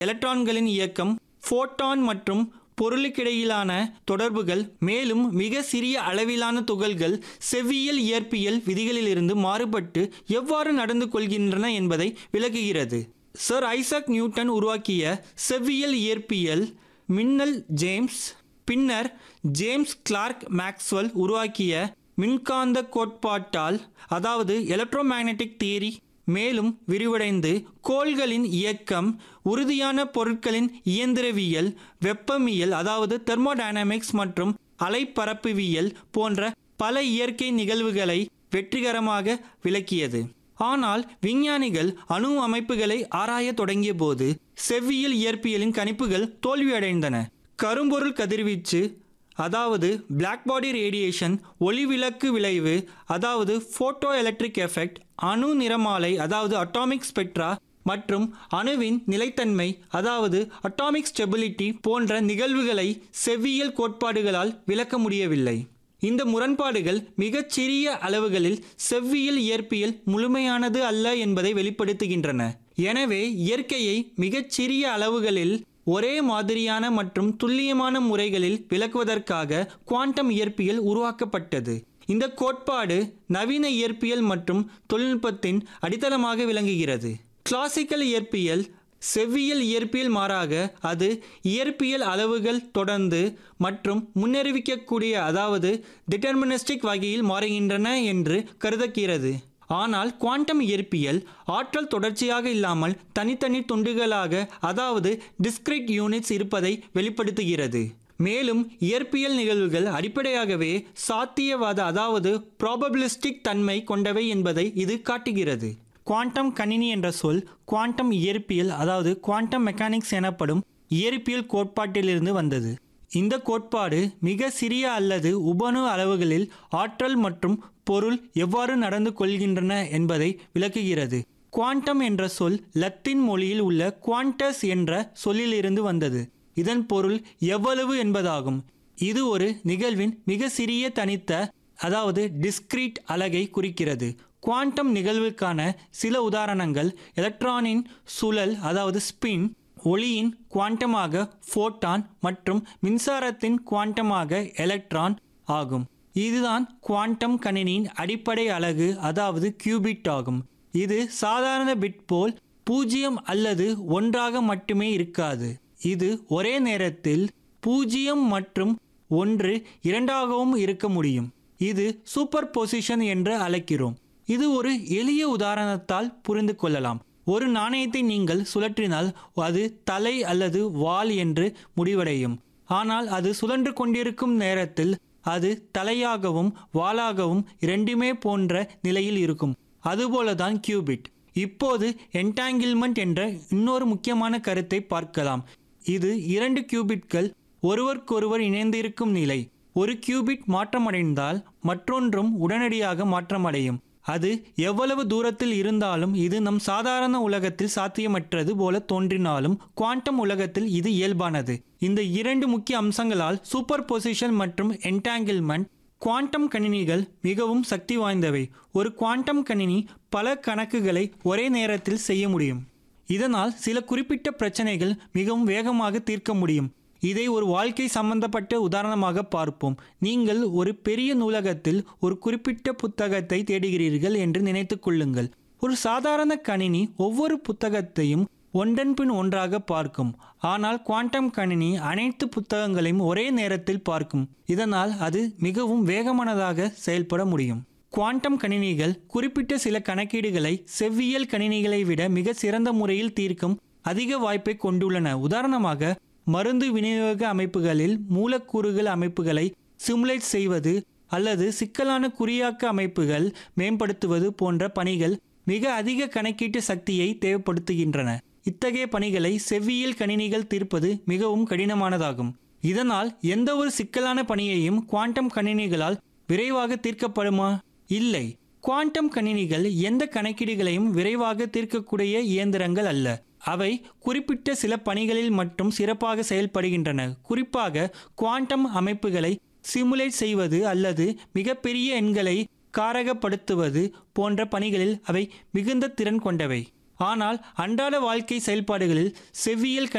எலக்ட்ரான்களின் இயக்கம் ஃபோட்டான் மற்றும் பொருளுக்கிடையிலான தொடர்புகள் மேலும் மிக சிறிய அளவிலான துகள்கள் செவ்வியல் இயற்பியல் விதிகளிலிருந்து மாறுபட்டு எவ்வாறு நடந்து கொள்கின்றன என்பதை விளக்குகிறது சர் ஐசக் நியூட்டன் உருவாக்கிய செவ்வியல் இயற்பியல் மின்னல் ஜேம்ஸ் பின்னர் ஜேம்ஸ் கிளார்க் மேக்ஸ்வெல் உருவாக்கிய மின்காந்த கோட்பாட்டால் அதாவது எலக்ட்ரோமேக்னெட்டிக் தியரி மேலும் விரிவடைந்து கோள்களின் இயக்கம் உறுதியான பொருட்களின் இயந்திரவியல் வெப்பமியல் அதாவது தெர்மோடைனமிக்ஸ் மற்றும் அலைப்பரப்புவியல் போன்ற பல இயற்கை நிகழ்வுகளை வெற்றிகரமாக விளக்கியது ஆனால் விஞ்ஞானிகள் அணு அமைப்புகளை ஆராயத் தொடங்கிய போது செவ்வியல் இயற்பியலின் கணிப்புகள் தோல்வியடைந்தன கரும்பொருள் கதிர்வீச்சு அதாவது பிளாக் பாடி ரேடியேஷன் ஒளிவிளக்கு விளைவு அதாவது போட்டோ எலக்ட்ரிக் எஃபெக்ட் அணு நிறமாலை அதாவது அட்டாமிக் ஸ்பெக்ட்ரா மற்றும் அணுவின் நிலைத்தன்மை அதாவது அட்டாமிக் ஸ்டெபிலிட்டி போன்ற நிகழ்வுகளை செவ்வியல் கோட்பாடுகளால் விளக்க முடியவில்லை இந்த முரண்பாடுகள் மிகச் சிறிய அளவுகளில் செவ்வியல் இயற்பியல் முழுமையானது அல்ல என்பதை வெளிப்படுத்துகின்றன எனவே இயற்கையை மிகச் சிறிய அளவுகளில் ஒரே மாதிரியான மற்றும் துல்லியமான முறைகளில் விளக்குவதற்காக குவாண்டம் இயற்பியல் உருவாக்கப்பட்டது இந்த கோட்பாடு நவீன இயற்பியல் மற்றும் தொழில்நுட்பத்தின் அடித்தளமாக விளங்குகிறது கிளாசிக்கல் இயற்பியல் செவ்வியல் இயற்பியல் மாறாக அது இயற்பியல் அளவுகள் தொடர்ந்து மற்றும் முன்னறிவிக்கக்கூடிய அதாவது டிட்டர்மினிஸ்டிக் வகையில் மாறுகின்றன என்று கருதுகிறது ஆனால் குவாண்டம் இயற்பியல் ஆற்றல் தொடர்ச்சியாக இல்லாமல் தனித்தனி துண்டுகளாக அதாவது டிஸ்கிரிட் யூனிட்ஸ் இருப்பதை வெளிப்படுத்துகிறது மேலும் இயற்பியல் நிகழ்வுகள் அடிப்படையாகவே சாத்தியவாத அதாவது ப்ராபபிலிஸ்டிக் தன்மை கொண்டவை என்பதை இது காட்டுகிறது குவாண்டம் கணினி என்ற சொல் குவாண்டம் இயற்பியல் அதாவது குவாண்டம் மெக்கானிக்ஸ் எனப்படும் இயற்பியல் கோட்பாட்டிலிருந்து வந்தது இந்த கோட்பாடு மிக சிறிய அல்லது உபணு அளவுகளில் ஆற்றல் மற்றும் பொருள் எவ்வாறு நடந்து கொள்கின்றன என்பதை விளக்குகிறது குவாண்டம் என்ற சொல் லத்தீன் மொழியில் உள்ள குவாண்டஸ் என்ற சொல்லிலிருந்து வந்தது இதன் பொருள் எவ்வளவு என்பதாகும் இது ஒரு நிகழ்வின் மிக சிறிய தனித்த அதாவது டிஸ்கிரீட் அலகை குறிக்கிறது குவாண்டம் நிகழ்வுக்கான சில உதாரணங்கள் எலக்ட்ரானின் சுழல் அதாவது ஸ்பின் ஒளியின் குவாண்டமாக ஃபோட்டான் மற்றும் மின்சாரத்தின் குவாண்டமாக எலக்ட்ரான் ஆகும் இதுதான் குவாண்டம் கணினியின் அடிப்படை அலகு அதாவது கியூபிட் ஆகும் இது சாதாரண பிட் போல் பூஜ்ஜியம் அல்லது ஒன்றாக மட்டுமே இருக்காது இது ஒரே நேரத்தில் பூஜ்ஜியம் மற்றும் ஒன்று இரண்டாகவும் இருக்க முடியும் இது சூப்பர் பொசிஷன் என்று அழைக்கிறோம் இது ஒரு எளிய உதாரணத்தால் புரிந்து கொள்ளலாம் ஒரு நாணயத்தை நீங்கள் சுழற்றினால் அது தலை அல்லது வால் என்று முடிவடையும் ஆனால் அது சுழன்று கொண்டிருக்கும் நேரத்தில் அது தலையாகவும் வாளாகவும் இரண்டுமே போன்ற நிலையில் இருக்கும் அதுபோலதான் கியூபிட் இப்போது என்டாங்கிள்மெண்ட் என்ற இன்னொரு முக்கியமான கருத்தை பார்க்கலாம் இது இரண்டு கியூபிட்கள் ஒருவருக்கொருவர் இணைந்திருக்கும் நிலை ஒரு கியூபிட் மாற்றமடைந்தால் மற்றொன்றும் உடனடியாக மாற்றமடையும் அது எவ்வளவு தூரத்தில் இருந்தாலும் இது நம் சாதாரண உலகத்தில் சாத்தியமற்றது போல தோன்றினாலும் குவாண்டம் உலகத்தில் இது இயல்பானது இந்த இரண்டு முக்கிய அம்சங்களால் சூப்பர் பொசிஷன் மற்றும் என்டாங்கிள்மெண்ட் குவாண்டம் கணினிகள் மிகவும் சக்தி வாய்ந்தவை ஒரு குவாண்டம் கணினி பல கணக்குகளை ஒரே நேரத்தில் செய்ய முடியும் இதனால் சில குறிப்பிட்ட பிரச்சனைகள் மிகவும் வேகமாக தீர்க்க முடியும் இதை ஒரு வாழ்க்கை சம்பந்தப்பட்ட உதாரணமாக பார்ப்போம் நீங்கள் ஒரு பெரிய நூலகத்தில் ஒரு குறிப்பிட்ட புத்தகத்தை தேடுகிறீர்கள் என்று நினைத்துக் கொள்ளுங்கள் ஒரு சாதாரண கணினி ஒவ்வொரு புத்தகத்தையும் ஒன்றன் பின் ஒன்றாக பார்க்கும் ஆனால் குவாண்டம் கணினி அனைத்து புத்தகங்களையும் ஒரே நேரத்தில் பார்க்கும் இதனால் அது மிகவும் வேகமானதாக செயல்பட முடியும் குவாண்டம் கணினிகள் குறிப்பிட்ட சில கணக்கீடுகளை செவ்வியல் கணினிகளை விட மிக சிறந்த முறையில் தீர்க்கும் அதிக வாய்ப்பை கொண்டுள்ளன உதாரணமாக மருந்து விநியோக அமைப்புகளில் மூலக்கூறுகள் அமைப்புகளை சிமுலேட் செய்வது அல்லது சிக்கலான குறியாக்க அமைப்புகள் மேம்படுத்துவது போன்ற பணிகள் மிக அதிக கணக்கீட்டு சக்தியை தேவைப்படுத்துகின்றன இத்தகைய பணிகளை செவ்வியல் கணினிகள் தீர்ப்பது மிகவும் கடினமானதாகும் இதனால் எந்த ஒரு சிக்கலான பணியையும் குவாண்டம் கணினிகளால் விரைவாக தீர்க்கப்படுமா இல்லை குவாண்டம் கணினிகள் எந்த கணக்கீடுகளையும் விரைவாக தீர்க்கக்கூடிய இயந்திரங்கள் அல்ல அவை குறிப்பிட்ட சில பணிகளில் மட்டும் சிறப்பாக செயல்படுகின்றன குறிப்பாக குவாண்டம் அமைப்புகளை சிமுலேட் செய்வது அல்லது மிகப்பெரிய எண்களை காரகப்படுத்துவது போன்ற பணிகளில் அவை மிகுந்த திறன் கொண்டவை ஆனால் அன்றாட வாழ்க்கை செயல்பாடுகளில் செவ்வியல்